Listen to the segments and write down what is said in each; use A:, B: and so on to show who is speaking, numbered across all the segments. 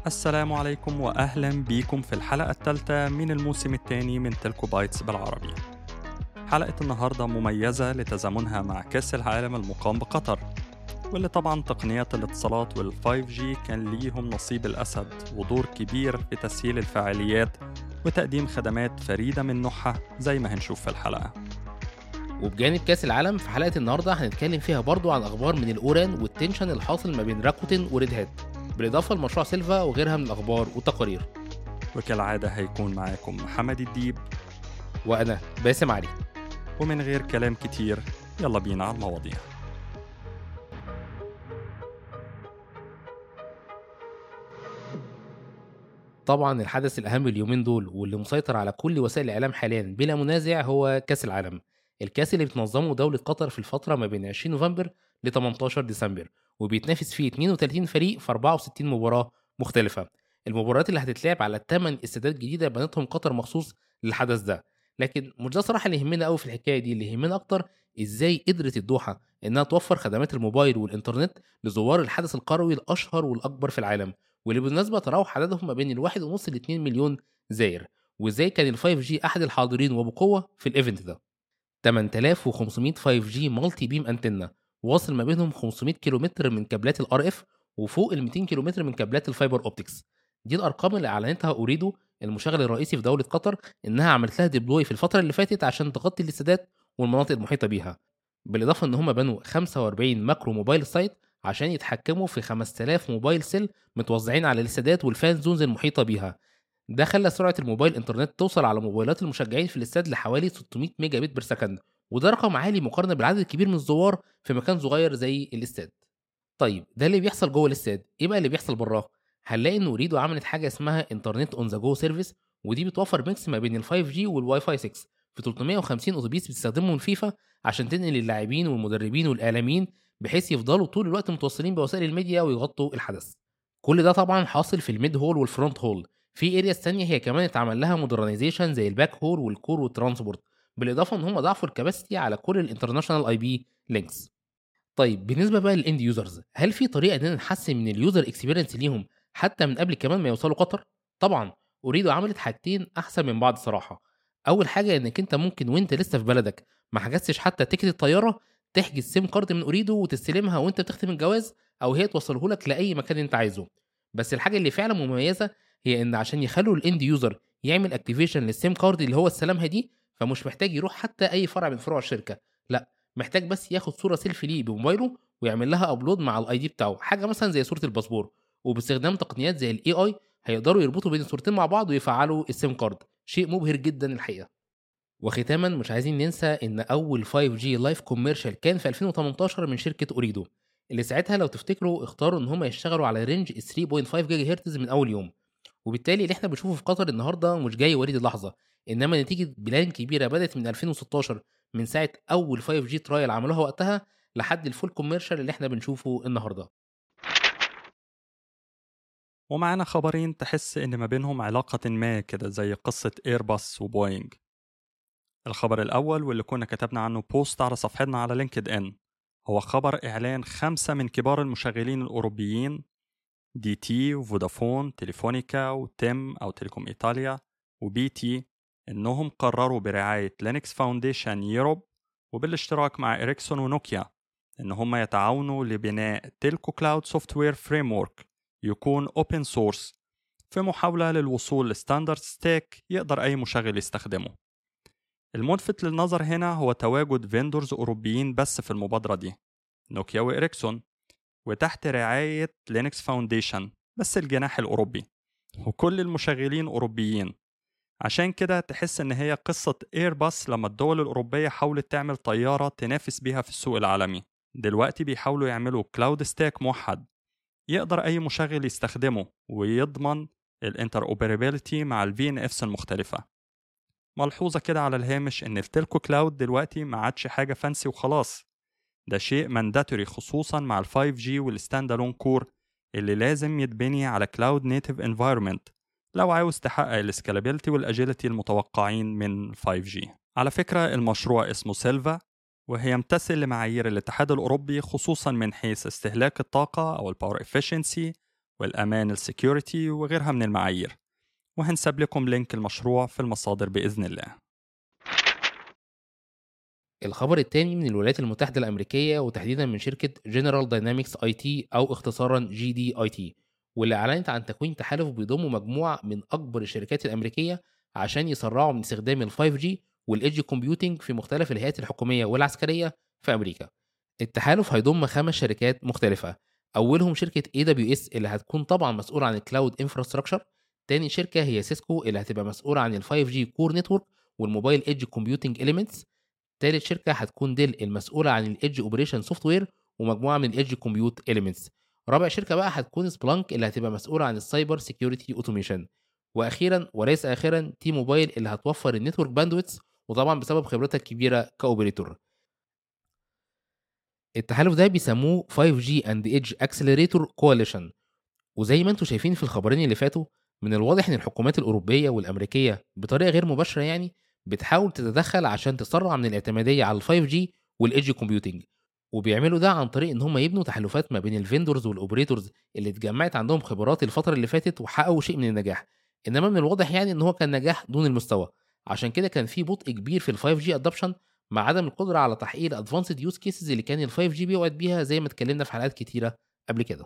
A: السلام عليكم وأهلا بيكم في الحلقة الثالثة من الموسم الثاني من تلكو بايتس بالعربي حلقة النهاردة مميزة لتزامنها مع كأس العالم المقام بقطر واللي طبعا تقنيات الاتصالات وال 5G كان ليهم نصيب الأسد ودور كبير في تسهيل الفعاليات وتقديم خدمات فريدة من نوعها زي ما هنشوف في الحلقة
B: وبجانب كاس العالم في حلقه النهارده هنتكلم فيها برضو عن اخبار من الاوران والتنشن الحاصل ما بين راكوتين وريد هات بالاضافه لمشروع سيلفا وغيرها من الاخبار والتقارير
A: وكالعادة هيكون معاكم محمد الديب
B: وانا باسم علي
A: ومن غير كلام كتير يلا بينا على المواضيع
B: طبعا الحدث الاهم اليومين دول واللي مسيطر على كل وسائل الاعلام حاليا بلا منازع هو كاس العالم الكاس اللي بتنظمه دولة قطر في الفترة ما بين 20 نوفمبر ل 18 ديسمبر وبيتنافس فيه 32 فريق في 64 مباراة مختلفة المباريات اللي هتتلعب على 8 استادات جديدة بنتهم قطر مخصوص للحدث ده لكن مش ده صراحة اللي يهمنا قوي في الحكاية دي اللي يهمنا أكتر إزاي قدرت الدوحة إنها توفر خدمات الموبايل والإنترنت لزوار الحدث القروي الأشهر والأكبر في العالم واللي بالمناسبة تراوح عددهم ما بين الواحد ونص ل 2 مليون زائر وإزاي كان ال 5G أحد الحاضرين وبقوة في الإيفنت ده 8500 5G مالتي بيم انتنا واصل ما بينهم 500 كيلومتر من كابلات الار اف وفوق ال 200 كيلومتر من كابلات الفايبر اوبتكس دي الارقام اللي اعلنتها اوريدو المشغل الرئيسي في دوله قطر انها عملت لها ديبلوي في الفتره اللي فاتت عشان تغطي الاستادات والمناطق المحيطه بيها بالاضافه ان هم بنوا 45 ماكرو موبايل سايت عشان يتحكموا في 5000 موبايل سيل متوزعين على الاستادات والفان زونز المحيطه بيها ده خلى سرعه الموبايل انترنت توصل على موبايلات المشجعين في الاستاد لحوالي 600 ميجا بت بير سكند وده رقم عالي مقارنه بالعدد الكبير من الزوار في مكان صغير زي الاستاد طيب ده اللي بيحصل جوه الاستاد ايه بقى اللي بيحصل براه هنلاقي ان اوريدو عملت حاجه اسمها انترنت اون ذا جو سيرفيس ودي بتوفر ميكس ما بين ال 5 جي والواي فاي 6 في 350 اتوبيس بتستخدمهم الفيفا عشان تنقل اللاعبين والمدربين والاعلاميين بحيث يفضلوا طول الوقت متوصلين بوسائل الميديا ويغطوا الحدث كل ده طبعا حاصل في الميد هول والفرونت هول في ارياس تانية هي كمان اتعمل لها مودرنايزيشن زي الباك هول والكور والترانسبورت بالاضافه ان هم ضعفوا الكباسيتي على كل الانترناشونال اي بي لينكس طيب بالنسبه بقى للاند يوزرز هل في طريقه اننا نحسن من اليوزر اكسبيرينس ليهم حتى من قبل كمان ما يوصلوا قطر طبعا اريدو عملت حاجتين احسن من بعض صراحه اول حاجه انك انت ممكن وانت لسه في بلدك ما حجزتش حتى تيكت الطياره تحجز سيم كارد من اريدو وتستلمها وانت بتختم الجواز او هي توصله لك لاي مكان انت عايزه بس الحاجه اللي فعلا مميزه هي ان عشان يخلوا الاند يوزر يعمل اكتيفيشن للسيم كارد اللي هو استلمها دي فمش محتاج يروح حتى اي فرع من فروع الشركه لا محتاج بس ياخد صوره سيلفي ليه بموبايله ويعمل لها ابلود مع الاي دي بتاعه حاجه مثلا زي صوره الباسبور وباستخدام تقنيات زي الاي اي هيقدروا يربطوا بين الصورتين مع بعض ويفعلوا السيم كارد شيء مبهر جدا الحقيقه وختاما مش عايزين ننسى ان اول 5G لايف كوميرشال كان في 2018 من شركه اوريدو اللي ساعتها لو تفتكروا اختاروا ان هم يشتغلوا على رينج 3.5 جيجا هرتز من اول يوم وبالتالي اللي احنا بنشوفه في قطر النهارده مش جاي وليد اللحظه انما نتيجه بلان كبيره بدات من 2016 من ساعه اول 5G ترايل عملوها وقتها لحد الفول كوميرشال اللي احنا بنشوفه النهارده
A: ومعانا خبرين تحس إن ما بينهم علاقة ما كده زي قصة إيرباص وبوينج الخبر الأول واللي كنا كتبنا عنه بوست على صفحتنا على لينكد إن هو خبر إعلان خمسة من كبار المشغلين الأوروبيين دي تي وفودافون تليفونيكا وتيم أو تيليكوم إيطاليا وبي تي إنهم قرروا برعاية لينكس فاونديشن يوروب وبالاشتراك مع إريكسون ونوكيا إن هم يتعاونوا لبناء تيلكو كلاود سوفت وير فريم ورك يكون اوبن سورس في محاولة للوصول لستاندرد ستاك يقدر أي مشغل يستخدمه الملفت للنظر هنا هو تواجد فيندورز أوروبيين بس في المبادرة دي نوكيا وإريكسون وتحت رعاية لينكس فاونديشن بس الجناح الأوروبي وكل المشغلين أوروبيين عشان كده تحس إن هي قصة إيرباص لما الدول الأوروبية حاولت تعمل طيارة تنافس بيها في السوق العالمي دلوقتي بيحاولوا يعملوا كلاود ستاك موحد يقدر أي مشغل يستخدمه ويضمن الانتر اوبرابيلتي مع الفي ان افس المختلفة ملحوظة كده على الهامش إن التلكو كلاود دلوقتي ما عادش حاجة فانسي وخلاص ده شيء مانداتوري خصوصا مع ال 5G والستاند الون كور اللي لازم يتبني على كلاود نيتيف انفايرمنت لو عاوز تحقق السكالابيلتي والاجيلتي المتوقعين من 5G على فكرة المشروع اسمه سيلفا وهي يمتثل لمعايير الاتحاد الأوروبي خصوصا من حيث استهلاك الطاقة أو الباور efficiency والأمان السكيورتي وغيرها من المعايير وهنسب لكم لينك المشروع في المصادر بإذن الله
B: الخبر الثاني من الولايات المتحدة الأمريكية وتحديدا من شركة جنرال داينامكس اي تي أو اختصارا جي دي اي تي واللي أعلنت عن تكوين تحالف بيضم مجموعة من أكبر الشركات الأمريكية عشان يسرعوا من استخدام ال 5G والإيدج كومبيوتنج في مختلف الهيئات الحكومية والعسكرية في أمريكا. التحالف هيضم خمس شركات مختلفة أولهم شركة AWS اللي هتكون طبعا مسؤولة عن الكلاود انفراستراكشر تاني شركة هي سيسكو اللي هتبقى مسؤولة عن ال 5G كور نتورك والموبايل ايدج كومبيوتنج اليمنتس تالت شركة هتكون ديل المسؤولة عن الايدج اوبريشن سوفت وير ومجموعة من الايدج كومبيوت اليمنتس رابع شركة بقى هتكون سبلانك اللي هتبقى مسؤولة عن السايبر سيكيورتي اوتوميشن واخيرا وليس اخرا تي موبايل اللي هتوفر النتورك باندويتس وطبعا بسبب خبرتها الكبيرة كاوبريتور التحالف ده بيسموه 5G and Edge Accelerator Coalition وزي ما انتم شايفين في الخبرين اللي فاتوا من الواضح ان الحكومات الاوروبيه والامريكيه بطريقه غير مباشره يعني بتحاول تتدخل عشان تسرع من الاعتماديه على ال 5G والايدج كومبيوتنج وبيعملوا ده عن طريق ان هم يبنوا تحالفات ما بين الفيندورز والاوبريتورز اللي اتجمعت عندهم خبرات الفتره اللي فاتت وحققوا شيء من النجاح انما من الواضح يعني ان هو كان نجاح دون المستوى عشان كده كان في بطء كبير في ال 5G ادابشن مع عدم القدره على تحقيق الادفانسد يوز كيسز اللي كان ال 5G بيوعد بيها زي ما اتكلمنا في حلقات كتيره قبل كده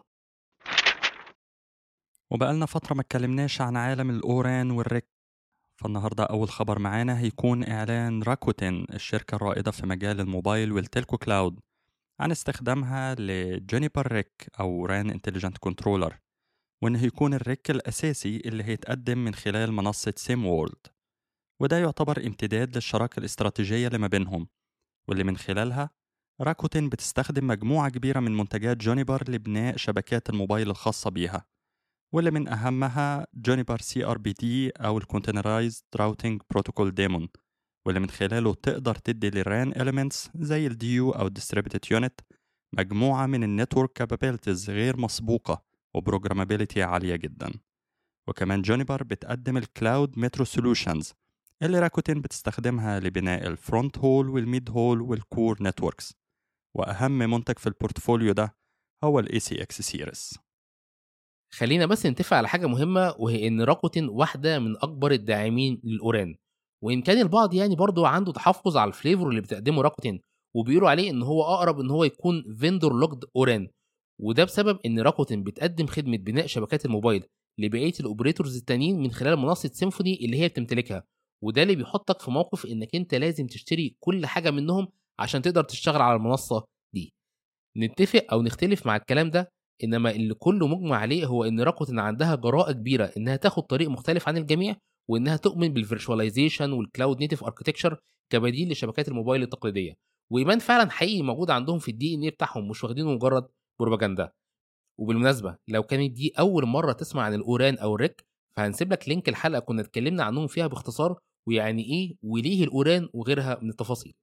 A: وبقالنا فترة ما اتكلمناش عن عالم الأوران والريك فالنهاردة أول خبر معانا هيكون إعلان راكوتين الشركة الرائدة في مجال الموبايل والتلكو كلاود عن استخدامها لجينيبر ريك أو ران انتليجنت كنترولر وإن هيكون الريك الأساسي اللي هيتقدم من خلال منصة سيم وورلد وده يعتبر امتداد للشراكة الاستراتيجية اللي ما بينهم واللي من خلالها راكوتين بتستخدم مجموعة كبيرة من منتجات جونيبر لبناء شبكات الموبايل الخاصة بيها واللي من أهمها جونيبر سي ار بي دي أو الكونتينرايزد راوتينج بروتوكول ديمون واللي من خلاله تقدر تدي للران elements زي الديو أو distributed يونت مجموعة من النتورك كابابيلتيز غير مسبوقة وبروجرامابيلتي عالية جدا وكمان جونيبر بتقدم الكلاود مترو سولوشنز اللي راكوتين بتستخدمها لبناء الفرونت هول والميد هول والكور نتوركس وأهم منتج في البورتفوليو ده هو ال ACX سيريس
B: خلينا بس نتفق على حاجه مهمه وهي ان راكوتين واحده من اكبر الداعمين للاوران وان كان البعض يعني برضه عنده تحفظ على الفليفر اللي بتقدمه راكوتين وبيقولوا عليه ان هو اقرب ان هو يكون فيندور لوكد اوران وده بسبب ان راكوتين بتقدم خدمه بناء شبكات الموبايل لبقيه الاوبريتورز التانيين من خلال منصه سيمفوني اللي هي بتمتلكها وده اللي بيحطك في موقف انك انت لازم تشتري كل حاجه منهم عشان تقدر تشتغل على المنصه دي نتفق او نختلف مع الكلام ده انما اللي كله مجمع عليه هو ان راكوتين عندها جراءه كبيره انها تاخد طريق مختلف عن الجميع وانها تؤمن بالفيرشواليزيشن والكلاود نيتف اركتكتشر كبديل لشبكات الموبايل التقليديه وايمان فعلا حقيقي موجود عندهم في الدي ان اي بتاعهم مش واخدينه مجرد بروباجندا وبالمناسبه لو كانت دي اول مره تسمع عن الاوران او الريك فهنسيب لك لينك الحلقه كنا اتكلمنا عنهم فيها باختصار ويعني ايه وليه الاوران وغيرها من التفاصيل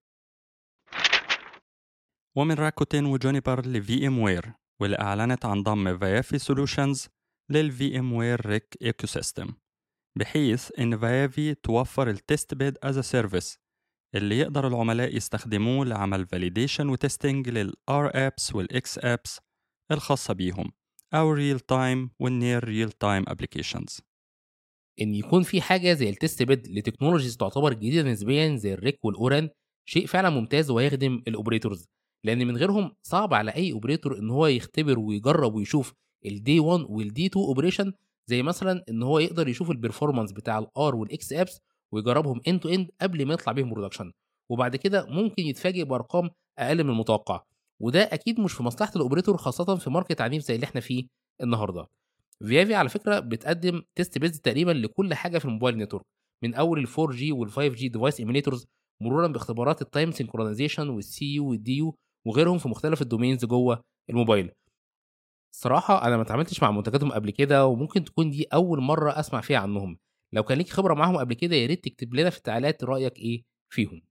A: ومن راكوتين وجونيبر لفي ام وير واللي أعلنت عن ضم فيافي سولوشنز للفي ام وير ريك ايكو سيستم بحيث إن فيافي توفر التست بيد از سيرفيس اللي يقدر العملاء يستخدموه لعمل فاليديشن وتستنج للار ابس والاكس ابس الخاصة بيهم أو ريل تايم والنير ريل تايم ابلكيشنز
B: ان يكون في حاجه زي التست بيد لتكنولوجيز تعتبر جديده نسبيا زي الريك والاوران شيء فعلا ممتاز ويخدم الاوبريتورز لان من غيرهم صعب على اي اوبريتور ان هو يختبر ويجرب ويشوف الدي 1 والدي 2 اوبريشن زي مثلا ان هو يقدر يشوف البرفورمانس بتاع الار والاكس ابس ويجربهم اند تو اند قبل ما يطلع بيهم برودكشن وبعد كده ممكن يتفاجئ بارقام اقل من المتوقع وده اكيد مش في مصلحه الاوبريتور خاصه في ماركت عنيف زي اللي احنا فيه النهارده فيافي على فكره بتقدم تيست بيز تقريبا لكل حاجه في الموبايل نتورك من اول ال 4 جي وال 5 جي ديفايس ايميليتورز مرورا باختبارات التايم سينكرونايزيشن والسي يو والدي يو وغيرهم في مختلف الدومينز جوه الموبايل صراحة أنا ما اتعاملتش مع منتجاتهم قبل كده وممكن تكون دي أول مرة أسمع فيها عنهم لو كان ليك خبرة معاهم قبل كده يا ريت تكتب لنا في التعليقات رأيك إيه فيهم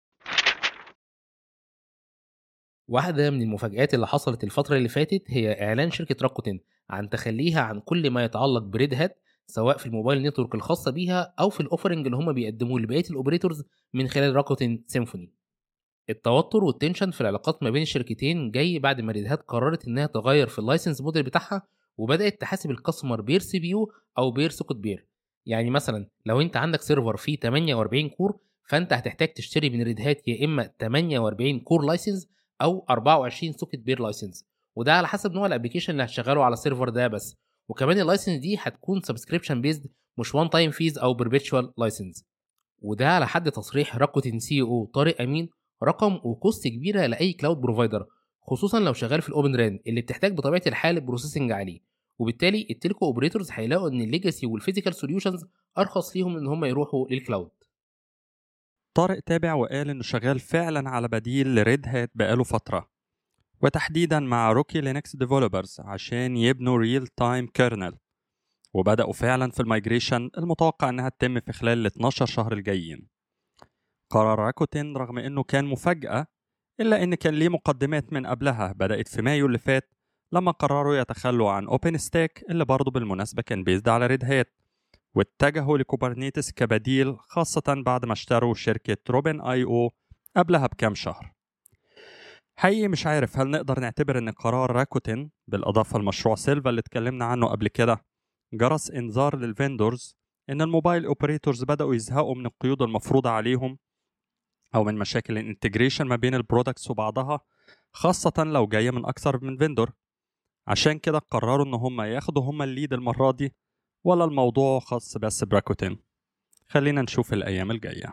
B: واحدة من المفاجآت اللي حصلت الفترة اللي فاتت هي إعلان شركة راكوتين عن تخليها عن كل ما يتعلق بريد هات سواء في الموبايل نتورك الخاصة بيها أو في الأوفرنج اللي هم بيقدموه لبقية الأوبريتورز من خلال راكوتين سيمفوني التوتر والتنشن في العلاقات ما بين الشركتين جاي بعد ما ريد هات قررت انها تغير في اللايسنس موديل بتاعها وبدات تحاسب الكاستمر بير سي بي يو او بير سوكت بير يعني مثلا لو انت عندك سيرفر فيه 48 كور فانت هتحتاج تشتري من ريد هات يا اما 48 كور لايسنس او 24 سوكت بير لايسنس وده على حسب نوع الابلكيشن اللي هتشغله على السيرفر ده بس وكمان اللايسنس دي هتكون سبسكريبشن بيزد مش وان تايم فيز او بيربيتشوال لايسنس وده على حد تصريح راكوتين سي او طارق امين رقم وكوست كبيره لاي كلاود بروفايدر خصوصا لو شغال في الاوبن ران اللي بتحتاج بطبيعه الحال بروسيسنج عالي وبالتالي التلكو اوبريتورز هيلاقوا ان الليجاسي والفيزيكال سوليوشنز ارخص ليهم ان هم يروحوا للكلاود
A: طارق تابع وقال انه شغال فعلا على بديل لريد هات بقاله فتره وتحديدا مع روكي لينكس ديفلوبرز عشان يبنوا ريل تايم كيرنل وبدأوا فعلا في المايجريشن المتوقع انها تتم في خلال ال 12 شهر الجايين قرار راكوتين رغم انه كان مفاجأة الا ان كان ليه مقدمات من قبلها بدأت في مايو اللي فات لما قرروا يتخلوا عن اوبن ستاك اللي برضه بالمناسبة كان بيزد على ريد هات واتجهوا لكوبرنيتس كبديل خاصة بعد ما اشتروا شركة روبن اي او قبلها بكام شهر حقيقي مش عارف هل نقدر نعتبر ان قرار راكوتين بالاضافه لمشروع سيلفا اللي اتكلمنا عنه قبل كده جرس انذار للفندورز ان الموبايل اوبريتورز بداوا يزهقوا من القيود المفروضه عليهم او من مشاكل الانتجريشن ما بين البرودكتس وبعضها خاصه لو جايه من اكثر من فيندور عشان كده قرروا ان هم ياخدوا هم الليد المره دي ولا الموضوع خاص بس براكوتين خلينا نشوف الايام الجايه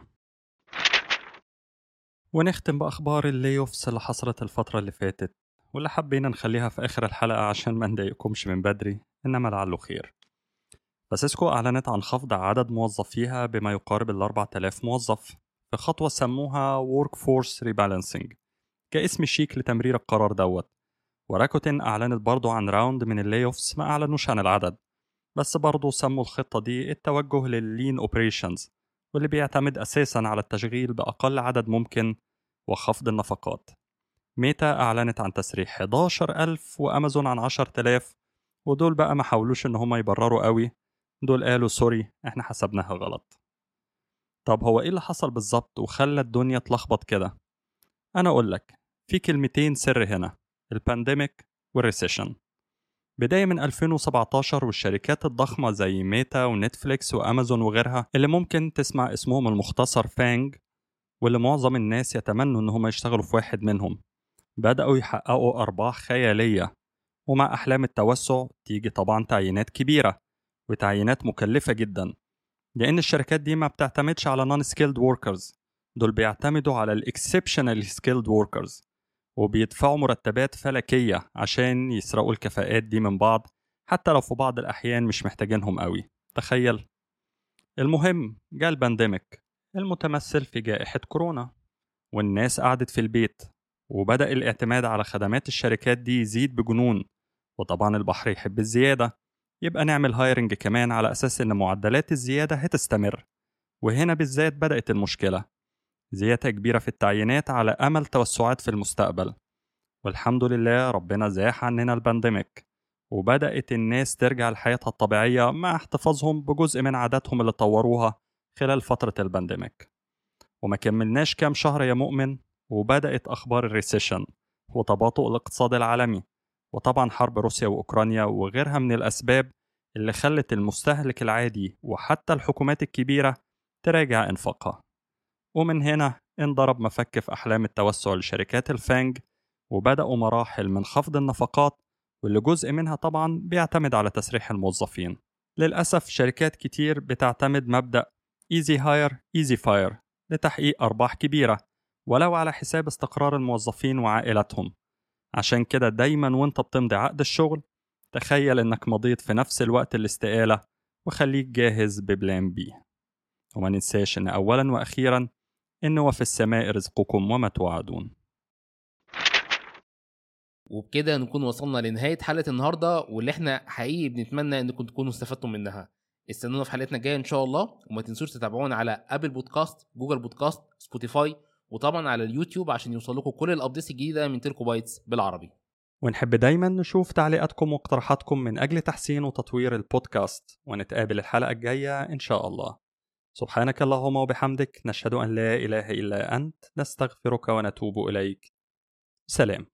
A: ونختم بأخبار الليوفس اللي حصلت الفترة اللي فاتت واللي حبينا نخليها في آخر الحلقة عشان ما نضايقكمش من بدري إنما لعله خير فاسيسكو أعلنت عن خفض عدد موظفيها بما يقارب ال 4000 موظف في خطوة سموها Workforce Rebalancing كاسم شيك لتمرير القرار دوت وراكوتين أعلنت برضو عن راوند من الليوفس ما أعلنوش عن العدد بس برضو سموا الخطة دي التوجه لللين اوبريشنز واللي بيعتمد أساسا على التشغيل بأقل عدد ممكن وخفض النفقات ميتا أعلنت عن تسريح 11000 وأمازون عن 10000 ودول بقى ما حاولوش إن هما يبرروا قوي دول قالوا سوري إحنا حسبناها غلط طب هو إيه اللي حصل بالظبط وخلى الدنيا تلخبط كده أنا أقول لك في كلمتين سر هنا البانديميك والريسيشن بداية من 2017 والشركات الضخمة زي ميتا ونتفليكس وأمازون وغيرها اللي ممكن تسمع اسمهم المختصر فانج واللي معظم الناس يتمنوا إن هم يشتغلوا في واحد منهم بدأوا يحققوا أرباح خيالية ومع أحلام التوسع تيجي طبعا تعيينات كبيرة وتعيينات مكلفة جدا لأن الشركات دي ما بتعتمدش على نون سكيلد وركرز دول بيعتمدوا على الاكسبشنال سكيلد وركرز وبيدفعوا مرتبات فلكية عشان يسرقوا الكفاءات دي من بعض حتى لو في بعض الأحيان مش محتاجينهم قوي تخيل المهم جاء البانديميك المتمثل في جائحة كورونا والناس قعدت في البيت وبدأ الاعتماد على خدمات الشركات دي يزيد بجنون وطبعا البحر يحب الزيادة يبقى نعمل هايرنج كمان على أساس إن معدلات الزيادة هتستمر وهنا بالذات بدأت المشكلة زيادة كبيرة في التعيينات على أمل توسعات في المستقبل والحمد لله ربنا زاح عننا البانديميك وبدأت الناس ترجع لحياتها الطبيعية مع احتفاظهم بجزء من عاداتهم اللي طوروها خلال فترة البانديميك وما كملناش كام شهر يا مؤمن وبدأت أخبار الريسيشن وتباطؤ الاقتصاد العالمي وطبعا حرب روسيا وأوكرانيا وغيرها من الأسباب اللي خلت المستهلك العادي وحتى الحكومات الكبيرة تراجع إنفاقها ومن هنا انضرب مفك في أحلام التوسع لشركات الفانج وبدأوا مراحل من خفض النفقات واللي جزء منها طبعا بيعتمد على تسريح الموظفين للأسف شركات كتير بتعتمد مبدأ easy hire easy fire لتحقيق أرباح كبيرة ولو على حساب استقرار الموظفين وعائلاتهم عشان كده دايما وانت بتمضي عقد الشغل تخيل انك مضيت في نفس الوقت الاستقالة وخليك جاهز ببلان بي وما ننساش ان اولا واخيرا إن وفي السماء رزقكم وما توعدون
B: وبكده نكون وصلنا لنهاية حلقة النهاردة واللي احنا حقيقي بنتمنى انكم تكونوا استفدتم منها استنونا في حلقتنا الجاية ان شاء الله وما تنسوش تتابعونا على ابل بودكاست جوجل بودكاست سبوتيفاي وطبعا على اليوتيوب عشان يوصلكم كل الابديتس الجديدة من تيركو بايتس بالعربي
A: ونحب دايما نشوف تعليقاتكم واقتراحاتكم من أجل تحسين وتطوير البودكاست ونتقابل الحلقة الجاية إن شاء الله سبحانك اللهم وبحمدك نشهد أن لا إله إلا أنت نستغفرك ونتوب إليك سلام